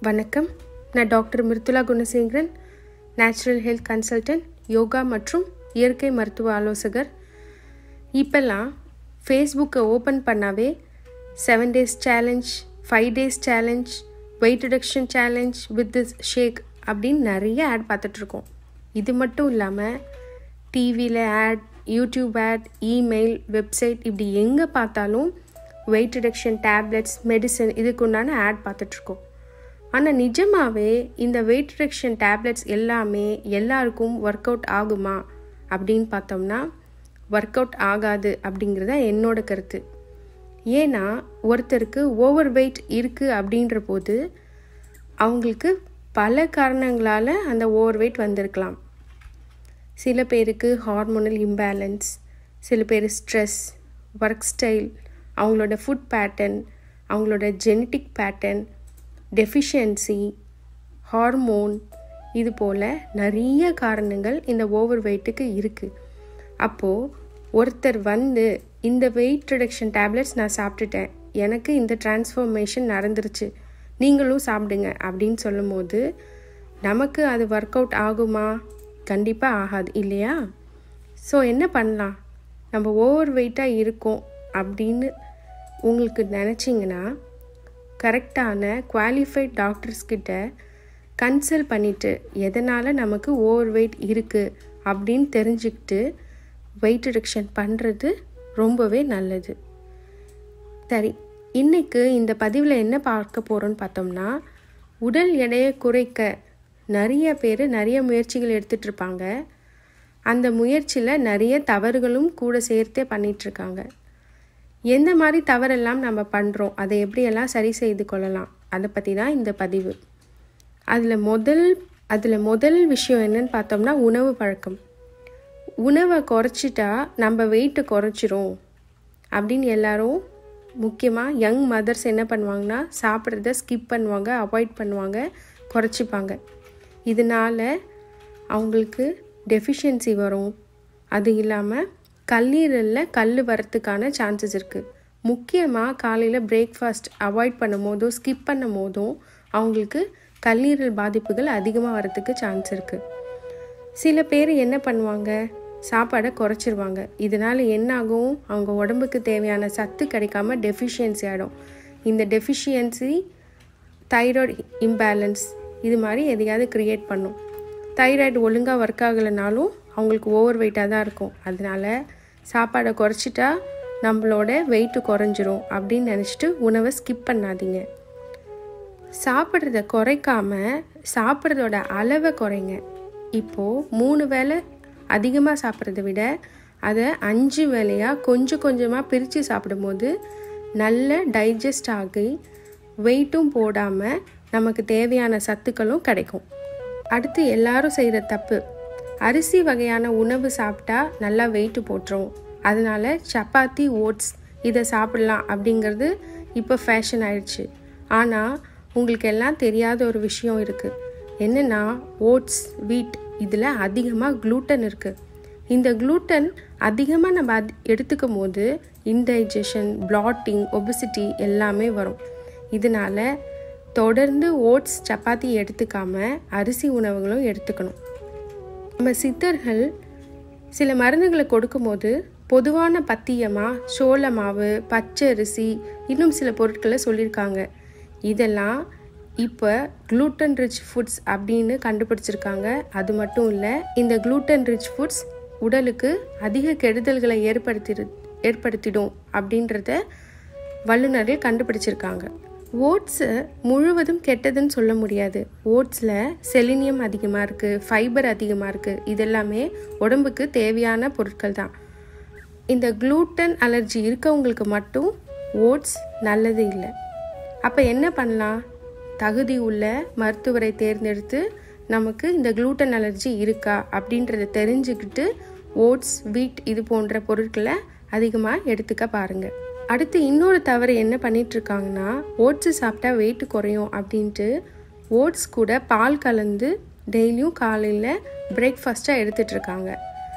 வணக்கம் நான் doctor Mruthula Gunasekaran natural health consultant yoga மற்றும் இயற்கை மருத்துவ ஆலோசகர் இப்போல்லாம் ஃபேஸ்புக்கை ஓப்பன் பண்ணாவே seven days challenge five days challenge weight reduction challenge with this shake அப்படின்னு நிறைய ஆட் பார்த்துட்ருக்கோம் இது மட்டும் இல்லாமல் டிவியில் ad YouTube ad email website இப்படி எங்கே பார்த்தாலும் வெயிட் ரிடக்ஷன் டேப்லெட்ஸ் மெடிசன் இதுக்கு உண்டான ஆட் பார்த்துட்ருக்கோம் ஆனால் நிஜமாகவே இந்த வெயிட் ரிடக்ஷன் டேப்லெட்ஸ் எல்லாமே எல்லாருக்கும் ஒர்க் அவுட் ஆகுமா அப்படின்னு பார்த்தோம்னா ஒர்க் அவுட் ஆகாது அப்படிங்கிறத என்னோட கருத்து ஏன்னா ஒருத்தருக்கு ஓவர் வெயிட் இருக்குது அப்படின்ற போது அவங்களுக்கு பல காரணங்களால் அந்த ஓவர் வெயிட் வந்திருக்கலாம் சில பேருக்கு ஹார்மோனல் இம்பேலன்ஸ் சில பேர் ஸ்ட்ரெஸ் ஒர்க் ஸ்டைல் அவங்களோட ஃபுட் பேட்டர்ன் அவங்களோட ஜெனட்டிக் பேட்டர்ன் டெஃபிஷியன்சி ஹார்மோன் இது போல் நிறைய காரணங்கள் இந்த ஓவர் வெயிட்டுக்கு இருக்குது அப்போது ஒருத்தர் வந்து இந்த வெயிட் ரிடக்ஷன் டேப்லெட்ஸ் நான் சாப்பிட்டுட்டேன் எனக்கு இந்த டிரான்ஸ்ஃபர்மேஷன் நடந்துருச்சு நீங்களும் சாப்பிடுங்க அப்படின்னு சொல்லும் போது நமக்கு அது ஒர்க் அவுட் ஆகுமா கண்டிப்பாக ஆகாது இல்லையா ஸோ என்ன பண்ணலாம் நம்ம ஓவர் வெயிட்டாக இருக்கோம் அப்படின்னு உங்களுக்கு நினச்சிங்கன்னா கரெக்டான குவாலிஃபைட் டாக்டர்ஸ் கிட்ட கன்சல்ட் பண்ணிவிட்டு எதனால் நமக்கு ஓவர் வெயிட் இருக்குது அப்படின்னு தெரிஞ்சுக்கிட்டு வெயிட் ரிடக்ஷன் பண்ணுறது ரொம்பவே நல்லது சரி இன்றைக்கு இந்த பதிவில் என்ன பார்க்க போகிறோன்னு பார்த்தோம்னா உடல் எடையை குறைக்க நிறைய பேர் நிறைய முயற்சிகள் எடுத்துகிட்டு இருப்பாங்க அந்த முயற்சியில் நிறைய தவறுகளும் கூட சேர்த்தே பண்ணிகிட்ருக்காங்க எந்த மாதிரி தவறெல்லாம் நம்ம பண்ணுறோம் அதை எப்படியெல்லாம் சரி செய்து கொள்ளலாம் அதை பற்றி தான் இந்த பதிவு அதில் முதல் அதில் முதல் விஷயம் என்னன்னு பார்த்தோம்னா உணவு பழக்கம் உணவை குறைச்சிட்டா நம்ம வெயிட்டு குறைச்சிரும் அப்படின்னு எல்லாரும் முக்கியமாக யங் மதர்ஸ் என்ன பண்ணுவாங்கன்னா சாப்பிட்றத ஸ்கிப் பண்ணுவாங்க அவாய்ட் பண்ணுவாங்க குறைச்சிப்பாங்க இதனால் அவங்களுக்கு டெஃபிஷியன்சி வரும் அது இல்லாமல் கல்லீரலில் கல் வரத்துக்கான சான்சஸ் இருக்குது முக்கியமாக காலையில் பிரேக்ஃபாஸ்ட் அவாய்ட் பண்ணும் போதும் ஸ்கிப் பண்ணும் போதும் அவங்களுக்கு கல்லீரல் பாதிப்புகள் அதிகமாக வரத்துக்கு சான்ஸ் இருக்குது சில பேர் என்ன பண்ணுவாங்க சாப்பாடை குறைச்சிருவாங்க இதனால் என்ன ஆகும் அவங்க உடம்புக்கு தேவையான சத்து கிடைக்காம டெஃபிஷியன்சி ஆகிடும் இந்த டெஃபிஷியன்சி தைராய்டு இம்பேலன்ஸ் இது மாதிரி எதையாவது க்ரியேட் பண்ணும் தைராய்டு ஒழுங்காக ஒர்க் ஆகலைனாலும் அவங்களுக்கு ஓவர் வெயிட்டாக தான் இருக்கும் அதனால் சாப்பாடை குறைச்சிட்டா நம்மளோட வெயிட்டு குறைஞ்சிரும் அப்படின்னு நினச்சிட்டு உணவை ஸ்கிப் பண்ணாதீங்க சாப்பிட்றத குறைக்காம சாப்பிட்றதோட அளவை குறைங்க இப்போது மூணு வேளை அதிகமாக சாப்பிட்றத விட அதை அஞ்சு வேலையாக கொஞ்சம் கொஞ்சமாக பிரித்து சாப்பிடும்போது நல்ல டைஜஸ்ட் ஆகி வெயிட்டும் போடாமல் நமக்கு தேவையான சத்துக்களும் கிடைக்கும் அடுத்து எல்லாரும் செய்கிற தப்பு அரிசி வகையான உணவு சாப்பிட்டா நல்லா வெயிட்டு போட்டுரும் அதனால் சப்பாத்தி ஓட்ஸ் இதை சாப்பிட்லாம் அப்படிங்கிறது இப்போ ஃபேஷன் ஆயிடுச்சு ஆனால் உங்களுக்கு எல்லாம் தெரியாத ஒரு விஷயம் இருக்குது என்னென்னா ஓட்ஸ் வீட் இதில் அதிகமாக க்ளூட்டன் இருக்குது இந்த க்ளூட்டன் அதிகமாக நம்ம அது எடுத்துக்கும் போது இன்டைஜஷன் பிளாட்டிங் ஒபிசிட்டி எல்லாமே வரும் இதனால் தொடர்ந்து ஓட்ஸ் சப்பாத்தி எடுத்துக்காமல் அரிசி உணவுகளும் எடுத்துக்கணும் நம்ம சித்தர்கள் சில மருந்துகளை கொடுக்கும்போது பொதுவான பத்தியமாக சோள மாவு பச்சை அரிசி இன்னும் சில பொருட்களை சொல்லியிருக்காங்க இதெல்லாம் இப்போ க்ளூட்டன் ரிச் ஃபுட்ஸ் அப்படின்னு கண்டுபிடிச்சிருக்காங்க அது மட்டும் இல்லை இந்த க்ளூட்டன் ரிச் ஃபுட்ஸ் உடலுக்கு அதிக கெடுதல்களை ஏற்படுத்தி ஏற்படுத்திடும் அப்படின்றத வல்லுநர்கள் கண்டுபிடிச்சிருக்காங்க ஓட்ஸு முழுவதும் கெட்டதுன்னு சொல்ல முடியாது ஓட்ஸில் செலினியம் அதிகமாக இருக்குது ஃபைபர் அதிகமாக இருக்குது இதெல்லாமே உடம்புக்கு தேவையான பொருட்கள் தான் இந்த க்ளூட்டன் அலர்ஜி இருக்கவங்களுக்கு மட்டும் ஓட்ஸ் நல்லது இல்லை அப்போ என்ன பண்ணலாம் தகுதி உள்ள மருத்துவரை தேர்ந்தெடுத்து நமக்கு இந்த க்ளூட்டன் அலர்ஜி இருக்கா அப்படின்றத தெரிஞ்சுக்கிட்டு ஓட்ஸ் வீட் இது போன்ற பொருட்களை அதிகமாக எடுத்துக்க பாருங்கள் அடுத்து இன்னொரு தவறு என்ன பண்ணிகிட்ருக்காங்கன்னா ஓட்ஸு சாப்பிட்டா வெயிட்டு குறையும் அப்படின்ட்டு ஓட்ஸ் கூட பால் கலந்து டெய்லியும் காலையில் பிரேக்ஃபாஸ்ட்டாக எடுத்துகிட்ருக்காங்க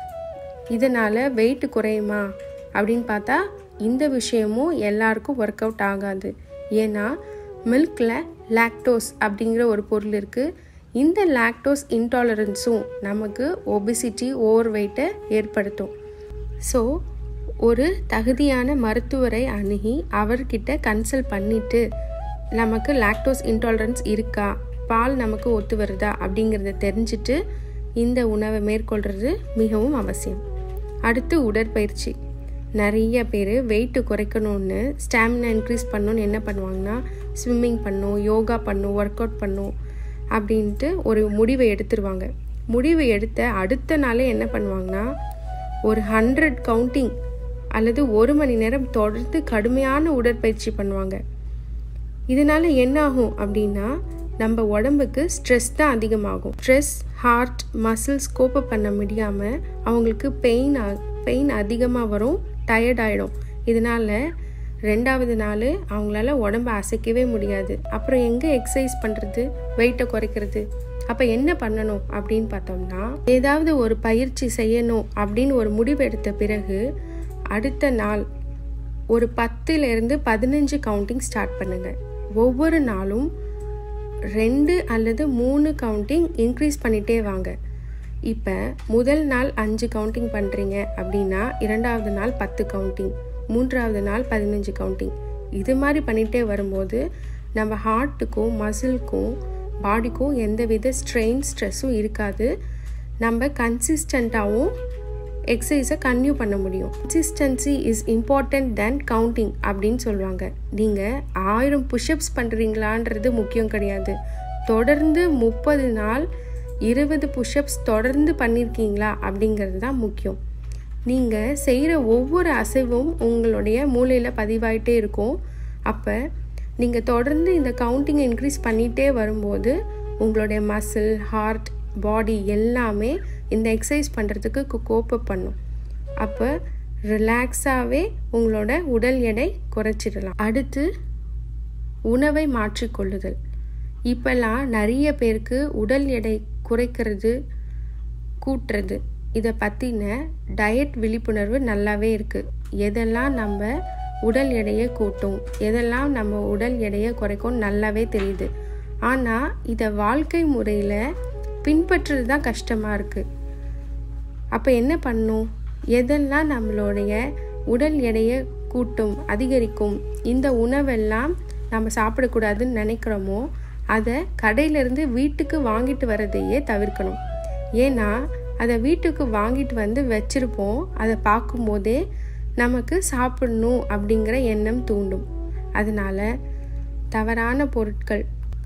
இதனால் வெயிட்டு குறையுமா அப்படின்னு பார்த்தா இந்த விஷயமும் எல்லாருக்கும் ஒர்க் அவுட் ஆகாது ஏன்னா மில்கில் லாக்டோஸ் அப்படிங்கிற ஒரு பொருள் இருக்குது இந்த லாக்டோஸ் இன்டாலரன்ஸும் நமக்கு ஒபிசிட்டி ஓவர் வெயிட்டை ஏற்படுத்தும் ஸோ ஒரு தகுதியான மருத்துவரை அணுகி அவர்கிட்ட கன்சல்ட் பண்ணிவிட்டு நமக்கு லாக்டோஸ் இன்டாலரன்ஸ் இருக்கா பால் நமக்கு ஒத்து வருதா அப்படிங்கிறத தெரிஞ்சுட்டு இந்த உணவை மேற்கொள்கிறது மிகவும் அவசியம் அடுத்து உடற்பயிற்சி நிறைய பேர் வெயிட்டு குறைக்கணும்னு ஸ்டாமினா இன்க்ரீஸ் பண்ணணும்னு என்ன பண்ணுவாங்கன்னா ஸ்விம்மிங் பண்ணும் யோகா பண்ணும் ஒர்க் அவுட் பண்ணும் அப்படின்ட்டு ஒரு முடிவை எடுத்துருவாங்க முடிவு எடுத்த அடுத்த நாளே என்ன பண்ணுவாங்கன்னா ஒரு ஹண்ட்ரட் கவுண்டிங் அல்லது ஒரு மணி நேரம் தொடர்ந்து கடுமையான உடற்பயிற்சி பண்ணுவாங்க இதனால என்ன ஆகும் அப்படின்னா நம்ம உடம்புக்கு ஸ்ட்ரெஸ் தான் அதிகமாகும் ஸ்ட்ரெஸ் ஹார்ட் மசில்ஸ் கோப்ப பண்ண முடியாமல் அவங்களுக்கு பெயின் பெயின் அதிகமாக வரும் டயர்ட் ஆகிடும் இதனால் ரெண்டாவது நாள் அவங்களால உடம்ப அசைக்கவே முடியாது அப்புறம் எங்கே எக்ஸசைஸ் பண்ணுறது வெயிட்டை குறைக்கிறது அப்போ என்ன பண்ணணும் அப்படின்னு பார்த்தோம்னா ஏதாவது ஒரு பயிற்சி செய்யணும் அப்படின்னு ஒரு முடிவு எடுத்த பிறகு அடுத்த நாள் ஒரு பத்துலேருந்து பதினஞ்சு கவுண்டிங் ஸ்டார்ட் பண்ணுங்கள் ஒவ்வொரு நாளும் ரெண்டு அல்லது மூணு கவுண்டிங் இன்க்ரீஸ் பண்ணிகிட்டே வாங்க இப்போ முதல் நாள் அஞ்சு கவுண்டிங் பண்ணுறீங்க அப்படின்னா இரண்டாவது நாள் பத்து கவுண்டிங் மூன்றாவது நாள் பதினஞ்சு கவுண்டிங் இது மாதிரி பண்ணிகிட்டே வரும்போது நம்ம ஹார்ட்டுக்கும் மசில்க்கும் பாடிக்கும் எந்தவித ஸ்ட்ரெயின் ஸ்ட்ரெஸ்ஸும் இருக்காது நம்ம கன்சிஸ்டண்ட்டாகவும் எக்ஸசைஸை கன்டினியூ பண்ண முடியும் consistency is important then counting அப்படின்னு சொல்லுவாங்க நீங்கள் ஆயிரம் புஷ்அப்ஸ் பண்ணுறீங்களான்றது முக்கியம் கிடையாது தொடர்ந்து முப்பது நாள் இருபது புஷ்அப்ஸ் தொடர்ந்து பண்ணியிருக்கீங்களா அப்படிங்கிறது தான் முக்கியம் நீங்கள் செய்கிற ஒவ்வொரு அசைவும் உங்களுடைய மூளையில் பதிவாயிட்டே இருக்கும் அப்போ நீங்கள் தொடர்ந்து இந்த கவுண்டிங்கை இன்க்ரீஸ் பண்ணிகிட்டே வரும்போது உங்களுடைய மசில் ஹார்ட் பாடி எல்லாமே இந்த எக்ஸசைஸ் பண்ணுறதுக்கு கோப்ப பண்ணும் அப்போ ரிலாக்ஸாகவே உங்களோட உடல் எடை குறைச்சிடலாம் அடுத்து உணவை மாற்றிக்கொள்ளுதல் இப்போல்லாம் நிறைய பேருக்கு உடல் எடை குறைக்கிறது கூட்டுறது இதை பற்றின டயட் விழிப்புணர்வு நல்லாவே இருக்குது எதெல்லாம் நம்ம உடல் எடையை கூட்டும் எதெல்லாம் நம்ம உடல் எடையை குறைக்கும் நல்லாவே தெரியுது ஆனால் இதை வாழ்க்கை முறையில் பின்பற்றுறது தான் கஷ்டமாக இருக்குது அப்போ என்ன பண்ணும் எதெல்லாம் நம்மளுடைய உடல் எடையை கூட்டும் அதிகரிக்கும் இந்த உணவெல்லாம் நம்ம சாப்பிடக்கூடாதுன்னு நினைக்கிறோமோ அதை கடையிலேருந்து வீட்டுக்கு வாங்கிட்டு வரதையே தவிர்க்கணும் ஏன்னா அதை வீட்டுக்கு வாங்கிட்டு வந்து வச்சுருப்போம் அதை பார்க்கும்போதே நமக்கு சாப்பிடணும் அப்படிங்கிற எண்ணம் தூண்டும் அதனால் தவறான பொருட்கள்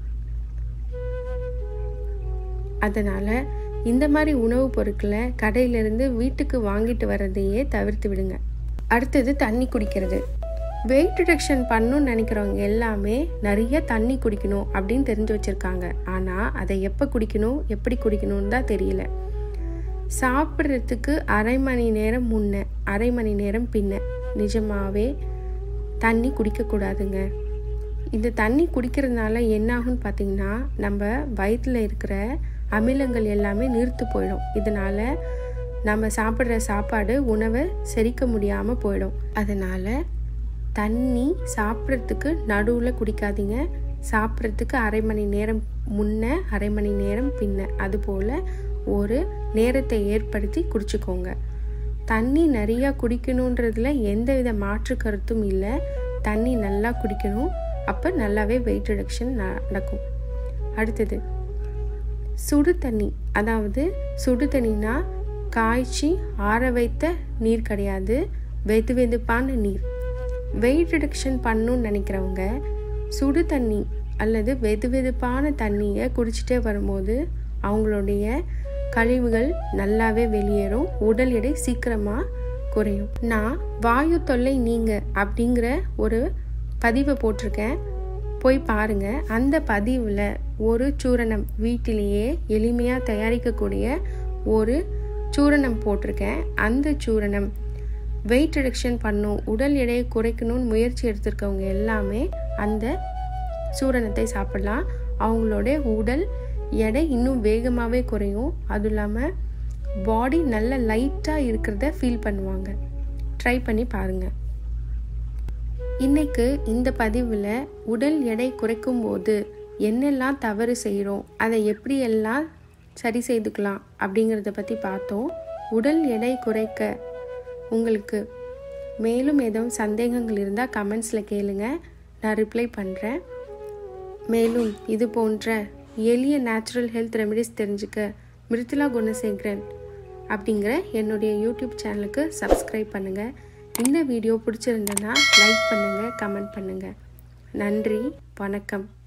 அதனால் இந்த மாதிரி உணவுப் பொருட்களை கடையிலேருந்து வீட்டுக்கு வாங்கிட்டு வரதையே தவிர்த்து விடுங்க அடுத்தது தண்ணி குடிக்கிறது வெயிட் ரிடக்ஷன் பண்ணணும்னு நினைக்கிறவங்க எல்லாமே நிறைய தண்ணி குடிக்கணும் அப்படின்னு தெரிஞ்சு வச்சுருக்காங்க ஆனால் அதை எப்போ குடிக்கணும் எப்படி குடிக்கணும்னு தான் தெரியல சாப்பிட்றதுக்கு அரை மணி நேரம் முன்ன அரை மணி நேரம் பின்ன நிஜமாகவே தண்ணி குடிக்கக்கூடாதுங்க இந்த தண்ணி குடிக்கிறதுனால என்னாகும்னு பார்த்தீங்கன்னா நம்ம வயிற்றில் இருக்கிற அமிலங்கள் எல்லாமே நிறுத்து போயிடும் இதனால் நம்ம சாப்பிட்ற சாப்பாடு உணவை செரிக்க முடியாமல் போயிடும் அதனால் தண்ணி சாப்பிட்றதுக்கு நடுவில் குடிக்காதீங்க சாப்பிட்றதுக்கு அரை மணி நேரம் முன்ன அரை மணி நேரம் பின்ன அதுபோல் ஒரு நேரத்தை ஏற்படுத்தி குடிச்சுக்கோங்க தண்ணி நிறையா குடிக்கணுன்றதுல எந்தவித மாற்று கருத்தும் இல்லை தண்ணி நல்லா குடிக்கணும் அப்போ நல்லாவே வெயிட் ரிடக்ஷன் நடக்கும் அடுத்தது சுடு தண்ணி அதாவது சுடு தண்ணினா காய்ச்சி ஆற வைத்த நீர் கிடையாது வெது வெதுப்பான நீர் வெயிட் ரிடக்ஷன் பண்ணணும்னு நினைக்கிறவங்க சுடு தண்ணி அல்லது வெது வெதுப்பான தண்ணியை குடிச்சிட்டே வரும்போது அவங்களுடைய கழிவுகள் நல்லாவே வெளியேறும் உடல் எடை சீக்கிரமாக குறையும் நான் வாயு தொல்லை நீங்க அப்படிங்கிற ஒரு பதிவை போட்டிருக்கேன் போய் பாருங்க அந்த பதிவில் ஒரு சூரணம் வீட்டிலேயே எளிமையாக தயாரிக்கக்கூடிய ஒரு சூரணம் போட்டிருக்கேன் அந்த சூரணம் வெயிட் ரிடக்ஷன் பண்ணும் உடல் எடையை குறைக்கணும்னு முயற்சி எடுத்திருக்கவங்க எல்லாமே அந்த சூரணத்தை சாப்பிடலாம் அவங்களோட உடல் எடை இன்னும் வேகமாகவே குறையும் அதுவும் இல்லாமல் பாடி நல்ல லைட்டாக இருக்கிறத ஃபீல் பண்ணுவாங்க ட்ரை பண்ணி பாருங்கள் இன்னைக்கு இந்த பதிவில் உடல் எடை குறைக்கும் போது என்னெல்லாம் தவறு செய்கிறோம் அதை எப்படியெல்லாம் சரி செய்துக்கலாம் அப்படிங்கிறத பற்றி பார்த்தோம் உடல் எடை குறைக்க உங்களுக்கு மேலும் ஏதும் சந்தேகங்கள் இருந்தால் கமெண்ட்ஸில் கேளுங்க நான் ரிப்ளை பண்ணுறேன் மேலும் இது போன்ற எளிய நேச்சுரல் ஹெல்த் ரெமெடிஸ் தெரிஞ்சுக்க மிருத்துலா குணசேகரன் அப்படிங்கிற என்னுடைய யூடியூப் சேனலுக்கு சப்ஸ்கிரைப் பண்ணுங்கள் இந்த வீடியோ பிடிச்சிருந்ததுன்னா லைக் பண்ணுங்கள் கமெண்ட் பண்ணுங்கள் நன்றி வணக்கம்